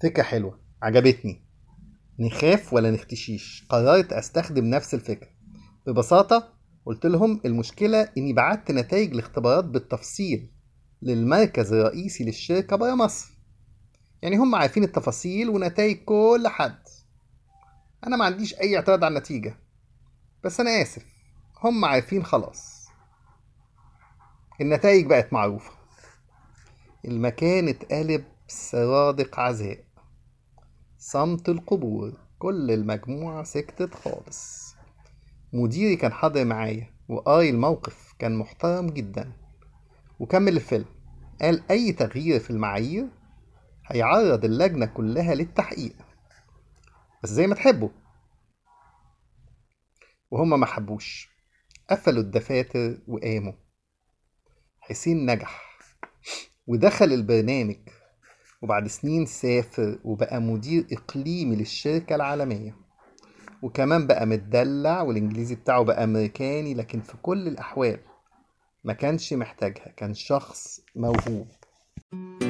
فكرة حلوة عجبتني نخاف ولا نختشيش قررت أستخدم نفس الفكرة ببساطة قلت لهم المشكلة إني بعت نتائج الاختبارات بالتفصيل للمركز الرئيسي للشركة برا مصر يعني هم عارفين التفاصيل ونتائج كل حد أنا ما عنديش أي اعتراض على النتيجة بس أنا آسف هم عارفين خلاص النتائج بقت معروفة المكان اتقلب سرادق عزاء صمت القبور كل المجموعة سكتت خالص مديري كان حاضر معايا وقاري الموقف كان محترم جدا وكمل الفيلم قال أي تغيير في المعايير هيعرض اللجنة كلها للتحقيق بس زي ما تحبوا وهما ما حبوش قفلوا الدفاتر وقاموا حسين نجح ودخل البرنامج وبعد سنين سافر وبقى مدير إقليمي للشركة العالمية وكمان بقى متدلع والإنجليزي بتاعه بقى أمريكاني لكن في كل الأحوال ما كانش محتاجها كان شخص موهوب